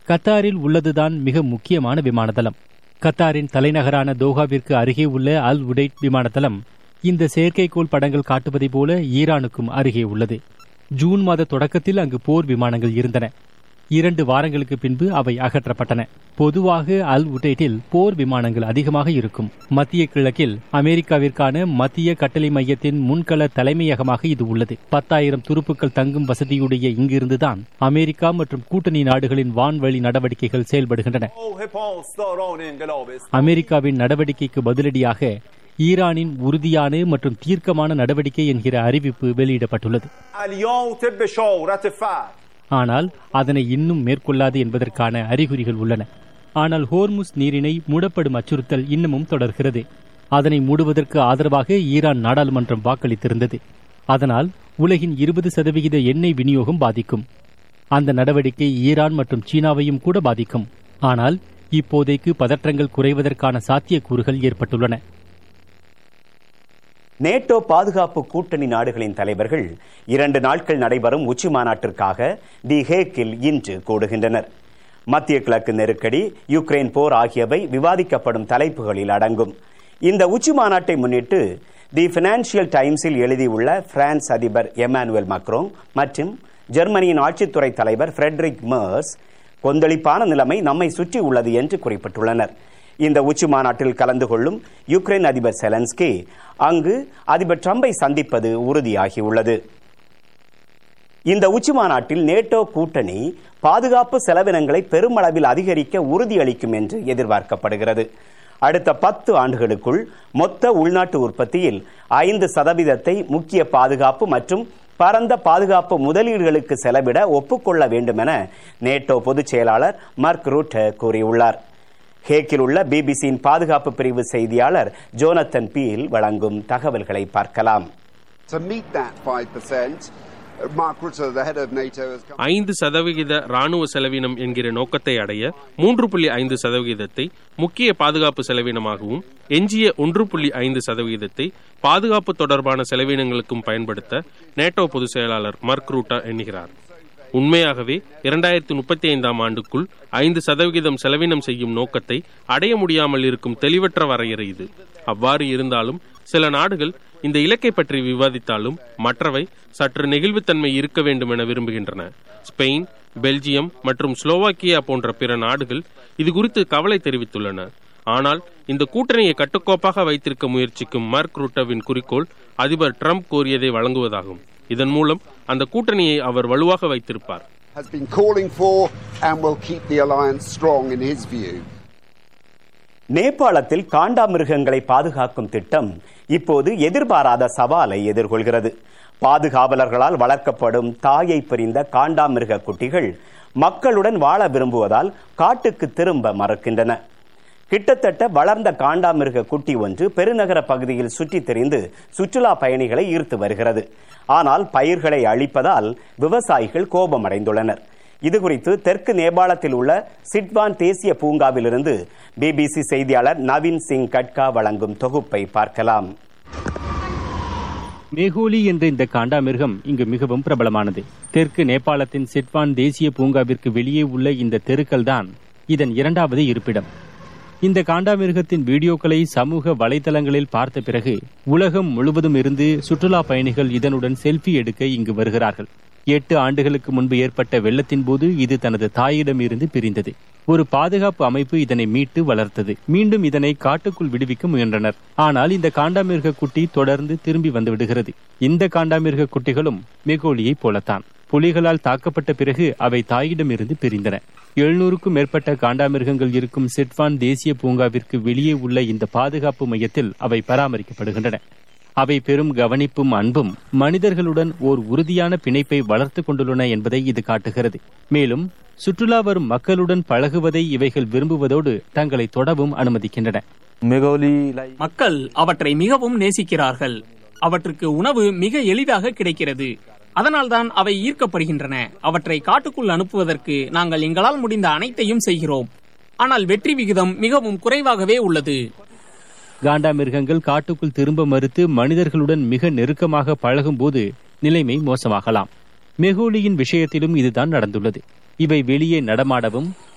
கத்தாரில் உள்ளதுதான் மிக முக்கியமான விமானதளம் கத்தாரின் தலைநகரான தோஹாவிற்கு அருகே உள்ள அல் உடைட் விமானதளம் இந்த செயற்கைக்கோள் படங்கள் காட்டுவதைப் போல ஈரானுக்கும் அருகே உள்ளது ஜூன் மாத தொடக்கத்தில் அங்கு போர் விமானங்கள் இருந்தன இரண்டு வாரங்களுக்கு பின்பு அவை அகற்றப்பட்டன பொதுவாக அல் உடைட்டில் போர் விமானங்கள் அதிகமாக இருக்கும் மத்திய கிழக்கில் அமெரிக்காவிற்கான மத்திய கட்டளை மையத்தின் முன்கள தலைமையகமாக இது உள்ளது பத்தாயிரம் துருப்புக்கள் தங்கும் வசதியுடைய இங்கிருந்துதான் அமெரிக்கா மற்றும் கூட்டணி நாடுகளின் வான்வழி நடவடிக்கைகள் செயல்படுகின்றன அமெரிக்காவின் நடவடிக்கைக்கு பதிலடியாக ஈரானின் உறுதியான மற்றும் தீர்க்கமான நடவடிக்கை என்கிற அறிவிப்பு வெளியிடப்பட்டுள்ளது ஆனால் அதனை இன்னும் மேற்கொள்ளாது என்பதற்கான அறிகுறிகள் உள்ளன ஆனால் ஹோர்முஸ் நீரினை மூடப்படும் அச்சுறுத்தல் இன்னமும் தொடர்கிறது அதனை மூடுவதற்கு ஆதரவாக ஈரான் நாடாளுமன்றம் வாக்களித்திருந்தது அதனால் உலகின் இருபது சதவிகித எண்ணெய் விநியோகம் பாதிக்கும் அந்த நடவடிக்கை ஈரான் மற்றும் சீனாவையும் கூட பாதிக்கும் ஆனால் இப்போதைக்கு பதற்றங்கள் குறைவதற்கான சாத்தியக்கூறுகள் ஏற்பட்டுள்ளன நேட்டோ பாதுகாப்பு கூட்டணி நாடுகளின் தலைவர்கள் இரண்டு நாட்கள் நடைபெறும் உச்சி மாநாட்டிற்காக தி ஹேக்கில் இன்று கூடுகின்றனர் மத்திய கிழக்கு நெருக்கடி யுக்ரைன் போர் ஆகியவை விவாதிக்கப்படும் தலைப்புகளில் அடங்கும் இந்த உச்சி மாநாட்டை முன்னிட்டு தி பினான்சியல் டைம்ஸில் எழுதியுள்ள பிரான்ஸ் அதிபர் எமானுவேல் மக்ரோங் மற்றும் ஜெர்மனியின் ஆட்சித்துறை தலைவர் ஃபிரெட்ரிக் மர்ஸ் கொந்தளிப்பான நிலைமை நம்மை சுற்றி உள்ளது என்று குறிப்பிட்டுள்ளனர் இந்த உச்சி மாநாட்டில் கலந்து கொள்ளும் யுக்ரைன் அதிபர் செலன்ஸ்கி அங்கு அதிபர் ட்ரம்பை சந்திப்பது உறுதியாகியுள்ளது இந்த உச்சி மாநாட்டில் நேட்டோ கூட்டணி பாதுகாப்பு செலவினங்களை பெருமளவில் அதிகரிக்க உறுதியளிக்கும் என்று எதிர்பார்க்கப்படுகிறது அடுத்த பத்து ஆண்டுகளுக்குள் மொத்த உள்நாட்டு உற்பத்தியில் ஐந்து சதவீதத்தை முக்கிய பாதுகாப்பு மற்றும் பரந்த பாதுகாப்பு முதலீடுகளுக்கு செலவிட ஒப்புக்கொள்ள வேண்டும் என நேட்டோ பொதுச் செயலாளர் மார்க் ரூட் கூறியுள்ளார் ஹேக்கில் உள்ள பிபிசியின் பாதுகாப்பு பிரிவு செய்தியாளர் ஜோனத்தன் பீல் வழங்கும் தகவல்களை பார்க்கலாம் ஐந்து சதவிகித ராணுவ செலவினம் என்கிற நோக்கத்தை அடைய மூன்று புள்ளி ஐந்து சதவிகிதத்தை முக்கிய பாதுகாப்பு செலவினமாகவும் எஞ்சிய ஒன்று புள்ளி ஐந்து சதவிகிதத்தை பாதுகாப்பு தொடர்பான செலவினங்களுக்கும் பயன்படுத்த நேட்டோ பொதுச் செயலாளர் மர்க் ரூட்டா எண்ணுகிறார் உண்மையாகவே இரண்டாயிரத்தி முப்பத்தி ஐந்தாம் ஆண்டுக்குள் ஐந்து சதவிகிதம் செலவினம் செய்யும் நோக்கத்தை அடைய முடியாமல் இருக்கும் தெளிவற்ற வரையறை இது அவ்வாறு இருந்தாலும் சில நாடுகள் இந்த இலக்கை பற்றி விவாதித்தாலும் மற்றவை சற்று நெகிழ்வுத்தன்மை இருக்க வேண்டும் என விரும்புகின்றன ஸ்பெயின் பெல்ஜியம் மற்றும் ஸ்லோவாக்கியா போன்ற பிற நாடுகள் இது குறித்து கவலை தெரிவித்துள்ளன ஆனால் இந்த கூட்டணியை கட்டுக்கோப்பாக வைத்திருக்க முயற்சிக்கும் மார்க் ரூட்டவின் குறிக்கோள் அதிபர் ட்ரம்ப் கோரியதை வழங்குவதாகும் இதன் மூலம் அந்த கூட்டணியை அவர் வலுவாக வைத்திருப்பார் நேபாளத்தில் காண்டாமிருகங்களை பாதுகாக்கும் திட்டம் இப்போது எதிர்பாராத சவாலை எதிர்கொள்கிறது பாதுகாவலர்களால் வளர்க்கப்படும் தாயை பிரிந்த காண்டாமிருக குட்டிகள் மக்களுடன் வாழ விரும்புவதால் காட்டுக்கு திரும்ப மறுக்கின்றன கிட்டத்தட்ட வளர்ந்த காண்டாமிருக குட்டி ஒன்று பெருநகர பகுதியில் சுற்றித் திரிந்து சுற்றுலா பயணிகளை ஈர்த்து வருகிறது ஆனால் பயிர்களை அழிப்பதால் விவசாயிகள் கோபமடைந்துள்ளனர் இதுகுறித்து தெற்கு நேபாளத்தில் உள்ள சிட்வான் தேசிய பூங்காவிலிருந்து பிபிசி செய்தியாளர் நவீன் சிங் கட்கா வழங்கும் தொகுப்பை பார்க்கலாம் மேகோலி என்ற இந்த காண்டாமிருகம் இங்கு மிகவும் பிரபலமானது தெற்கு நேபாளத்தின் சிட்வான் தேசிய பூங்காவிற்கு வெளியே உள்ள இந்த தெருக்கள் தான் இதன் இரண்டாவது இருப்பிடம் இந்த காண்டாமிருகத்தின் வீடியோக்களை சமூக வலைதளங்களில் பார்த்த பிறகு உலகம் முழுவதும் இருந்து சுற்றுலா பயணிகள் இதனுடன் செல்ஃபி எடுக்க இங்கு வருகிறார்கள் எட்டு ஆண்டுகளுக்கு முன்பு ஏற்பட்ட வெள்ளத்தின் போது இது தனது தாயிடம் இருந்து பிரிந்தது ஒரு பாதுகாப்பு அமைப்பு இதனை மீட்டு வளர்த்தது மீண்டும் இதனை காட்டுக்குள் விடுவிக்க முயன்றனர் ஆனால் இந்த காண்டாமிருக குட்டி தொடர்ந்து திரும்பி வந்து விடுகிறது இந்த காண்டாமிருக குட்டிகளும் மெகோலியைப் போலத்தான் புலிகளால் தாக்கப்பட்ட பிறகு அவை தாயிடமிருந்து பிரிந்தன எழுநூறுக்கும் மேற்பட்ட காண்டாமிருகங்கள் இருக்கும் சிட்வான் தேசிய பூங்காவிற்கு வெளியே உள்ள இந்த பாதுகாப்பு மையத்தில் அவை பராமரிக்கப்படுகின்றன அவை பெரும் கவனிப்பும் அன்பும் மனிதர்களுடன் ஓர் உறுதியான பிணைப்பை வளர்த்து கொண்டுள்ளன என்பதை இது காட்டுகிறது மேலும் சுற்றுலா வரும் மக்களுடன் பழகுவதை இவைகள் விரும்புவதோடு தங்களை தொடவும் அனுமதிக்கின்றன மக்கள் அவற்றை மிகவும் நேசிக்கிறார்கள் அவற்றுக்கு உணவு மிக எளிதாக கிடைக்கிறது அதனால்தான் அவை ஈர்க்கப்படுகின்றன அவற்றை காட்டுக்குள் அனுப்புவதற்கு நாங்கள் எங்களால் முடிந்த அனைத்தையும் செய்கிறோம் ஆனால் வெற்றி விகிதம் மிகவும் குறைவாகவே உள்ளது காண்டாமிருகங்கள் காட்டுக்குள் திரும்ப மறுத்து மனிதர்களுடன் மிக நெருக்கமாக பழகும் போது நிலைமை மோசமாகலாம் மெகோலியின் விஷயத்திலும் இதுதான் நடந்துள்ளது இவை வெளியே நடமாடவும்